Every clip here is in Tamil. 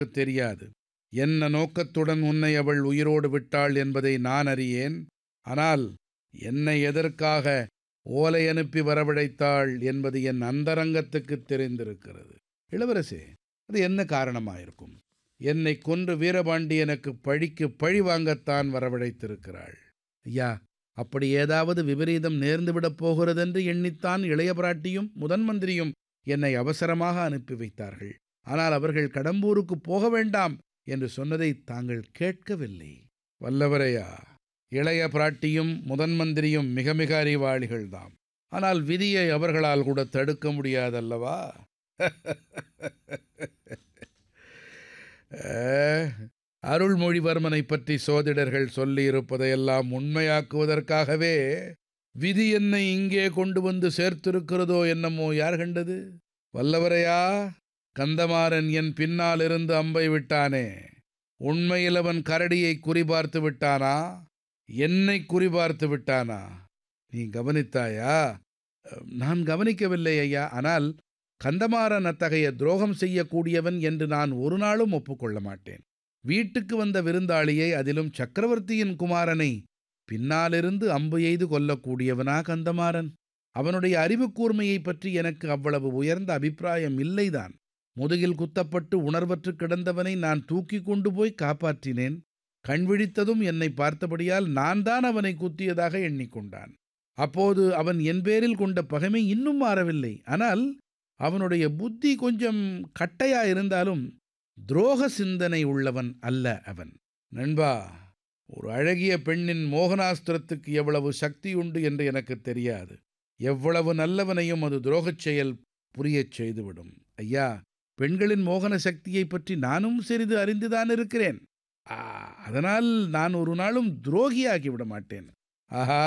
தெரியாது என்ன நோக்கத்துடன் உன்னை அவள் உயிரோடு விட்டாள் என்பதை நான் அறியேன் ஆனால் என்னை எதற்காக ஓலை அனுப்பி வரவழைத்தாள் என்பது என் அந்தரங்கத்துக்கு தெரிந்திருக்கிறது இளவரசே அது என்ன காரணமாயிருக்கும் என்னை கொன்று வீரபாண்டியனுக்கு பழிக்கு பழி வாங்கத்தான் வரவழைத்திருக்கிறாள் ஐயா அப்படி ஏதாவது விபரீதம் நேர்ந்துவிடப் போகிறதென்று எண்ணித்தான் இளைய பிராட்டியும் முதன் மந்திரியும் என்னை அவசரமாக அனுப்பி வைத்தார்கள் ஆனால் அவர்கள் கடம்பூருக்கு போக வேண்டாம் என்று சொன்னதை தாங்கள் கேட்கவில்லை வல்லவரையா இளைய பிராட்டியும் முதன் மந்திரியும் மிக மிக அறிவாளிகள்தாம் ஆனால் விதியை அவர்களால் கூட தடுக்க முடியாதல்லவா அருள்மொழிவர்மனை பற்றி சோதிடர்கள் சொல்லியிருப்பதையெல்லாம் உண்மையாக்குவதற்காகவே விதி என்னை இங்கே கொண்டு வந்து சேர்த்திருக்கிறதோ என்னமோ யார் கண்டது வல்லவரையா கந்தமாறன் என் பின்னால் இருந்து அம்பை விட்டானே உண்மையில் அவன் கரடியை குறிபார்த்து விட்டானா என்னை குறிபார்த்து விட்டானா நீ கவனித்தாயா நான் கவனிக்கவில்லை ஐயா ஆனால் கந்தமாறன் அத்தகைய துரோகம் செய்யக்கூடியவன் என்று நான் ஒரு நாளும் ஒப்புக்கொள்ள மாட்டேன் வீட்டுக்கு வந்த விருந்தாளியை அதிலும் சக்கரவர்த்தியின் குமாரனை பின்னாலிருந்து அம்பு எய்து கொல்லக்கூடியவனா கந்தமாறன் அவனுடைய அறிவு கூர்மையை பற்றி எனக்கு அவ்வளவு உயர்ந்த அபிப்பிராயம் இல்லைதான் முதுகில் குத்தப்பட்டு உணர்வற்று கிடந்தவனை நான் தூக்கி கொண்டு போய் காப்பாற்றினேன் கண்விழித்ததும் என்னை பார்த்தபடியால் நான் தான் அவனை குத்தியதாக எண்ணிக்கொண்டான் அப்போது அவன் என் பேரில் கொண்ட பகைமை இன்னும் மாறவில்லை ஆனால் அவனுடைய புத்தி கொஞ்சம் கட்டையா இருந்தாலும் துரோக சிந்தனை உள்ளவன் அல்ல அவன் நண்பா ஒரு அழகிய பெண்ணின் மோகனாஸ்திரத்துக்கு எவ்வளவு சக்தி உண்டு என்று எனக்கு தெரியாது எவ்வளவு நல்லவனையும் அது துரோகச் செயல் புரியச் செய்துவிடும் ஐயா பெண்களின் மோகன சக்தியை பற்றி நானும் சிறிது அறிந்துதான் இருக்கிறேன் அதனால் நான் ஒரு நாளும் துரோகியாகி விட மாட்டேன் ஆஹா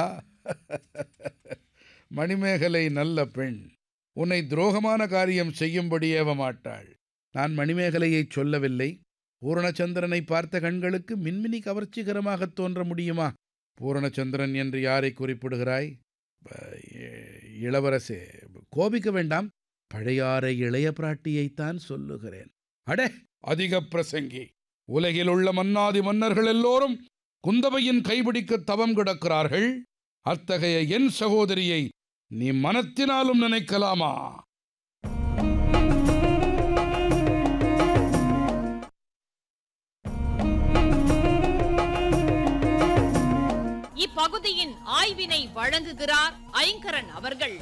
மணிமேகலை நல்ல பெண் உன்னை துரோகமான காரியம் செய்யும்படி ஏவ மாட்டாள் நான் மணிமேகலையை சொல்லவில்லை பூரணச்சந்திரனை பார்த்த கண்களுக்கு மின்மினி கவர்ச்சிகரமாக தோன்ற முடியுமா பூரணச்சந்திரன் என்று யாரை குறிப்பிடுகிறாய் இளவரசே கோபிக்க வேண்டாம் பழையாறை இளைய பிராட்டியைத்தான் சொல்லுகிறேன் அடே அதிக பிரசங்கி உலகில் உள்ள மன்னாதி மன்னர்கள் எல்லோரும் குந்தவையின் கைபிடிக்க தவம் கிடக்கிறார்கள் அத்தகைய என் சகோதரியை நீ மனத்தினாலும் நினைக்கலாமா இப்பகுதியின் ஆய்வினை வழங்குகிறார் ஐங்கரன் அவர்கள்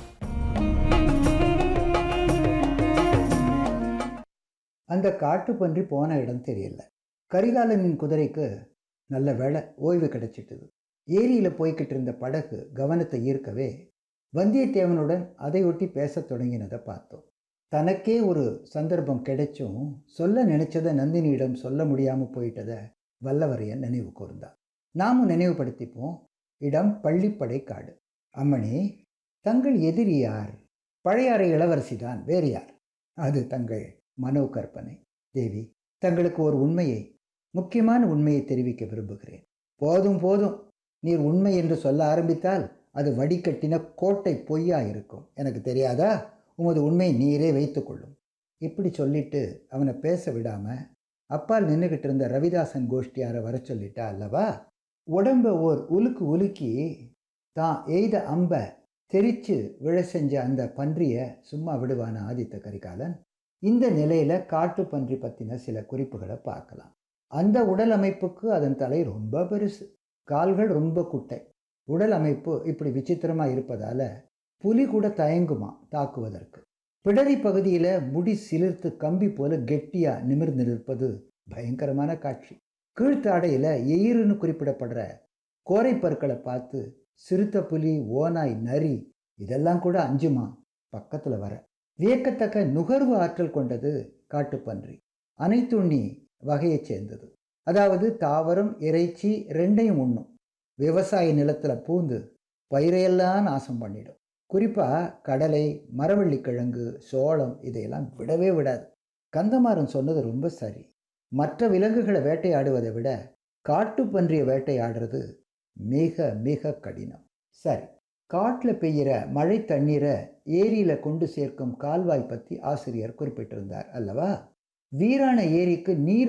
அந்த காட்டு பன்றி போன இடம் தெரியல கரிகாலனின் குதிரைக்கு நல்ல வேலை ஓய்வு கிடைச்சிட்டுது ஏரியில் போய்கிட்டு இருந்த படகு கவனத்தை ஈர்க்கவே வந்தியத்தேவனுடன் அதையொட்டி பேசத் தொடங்கினதை பார்த்தோம் தனக்கே ஒரு சந்தர்ப்பம் கிடைச்சும் சொல்ல நினைச்சதை நந்தினியிடம் சொல்ல முடியாமல் போயிட்டதை வல்லவரையன் நினைவு கூர்ந்தார் நாமும் நினைவுபடுத்திப்போம் இடம் பள்ளிப்படை காடு அம்மணி தங்கள் எதிரி யார் பழையாறை இளவரசிதான் வேறு யார் அது தங்கள் மனோ கற்பனை தேவி தங்களுக்கு ஒரு உண்மையை முக்கியமான உண்மையை தெரிவிக்க விரும்புகிறேன் போதும் போதும் நீர் உண்மை என்று சொல்ல ஆரம்பித்தால் அது வடிகட்டின கோட்டை பொய்யா இருக்கும் எனக்கு தெரியாதா உமது உண்மை நீரே வைத்துக்கொள்ளும் இப்படி சொல்லிட்டு அவனை பேச விடாம அப்பால் நின்றுகிட்டு இருந்த ரவிதாசன் கோஷ்டியாரை வர சொல்லிட்டா அல்லவா உடம்ப ஓர் உலுக்கு உலுக்கி தான் எய்த அம்ப தெரிச்சு விழ செஞ்ச அந்த பன்றியை சும்மா விடுவான ஆதித்த கரிகாலன் இந்த நிலையில காட்டு பன்றி பற்றின சில குறிப்புகளை பார்க்கலாம் அந்த உடல் அமைப்புக்கு அதன் தலை ரொம்ப பெருசு கால்கள் ரொம்ப குட்டை உடல் அமைப்பு இப்படி விசித்திரமா இருப்பதால புலி கூட தயங்குமா தாக்குவதற்கு பிடரி பகுதியில் முடி சிலிர்த்து கம்பி போல கெட்டியா நிமிர்ந்து நிற்பது பயங்கரமான காட்சி கீழ்த்தாடையில் எயிருன்னு குறிப்பிடப்படுற கோரை பற்களை பார்த்து சிறுத்த புலி ஓனாய் நரி இதெல்லாம் கூட அஞ்சுமா பக்கத்தில் வர வியக்கத்தக்க நுகர்வு ஆற்றல் கொண்டது காட்டுப்பன்றி அனைத்துண்ணி வகையைச் சேர்ந்தது அதாவது தாவரம் இறைச்சி ரெண்டையும் உண்ணும் விவசாய நிலத்தில் பூந்து பயிரையெல்லாம் நாசம் பண்ணிடும் குறிப்பாக கடலை மரவள்ளிக்கிழங்கு சோளம் இதையெல்லாம் விடவே விடாது கந்தமாறன் சொன்னது ரொம்ப சரி மற்ற விலங்குகளை வேட்டையாடுவதை விட காட்டுப்பன்றியை வேட்டையாடுறது மிக மிக கடினம் சரி காட்டில் பெய்கிற மழை தண்ணீரை ஏரியில் கொண்டு சேர்க்கும் கால்வாய் பற்றி ஆசிரியர் குறிப்பிட்டிருந்தார் அல்லவா வீராண ஏரிக்கு நீர்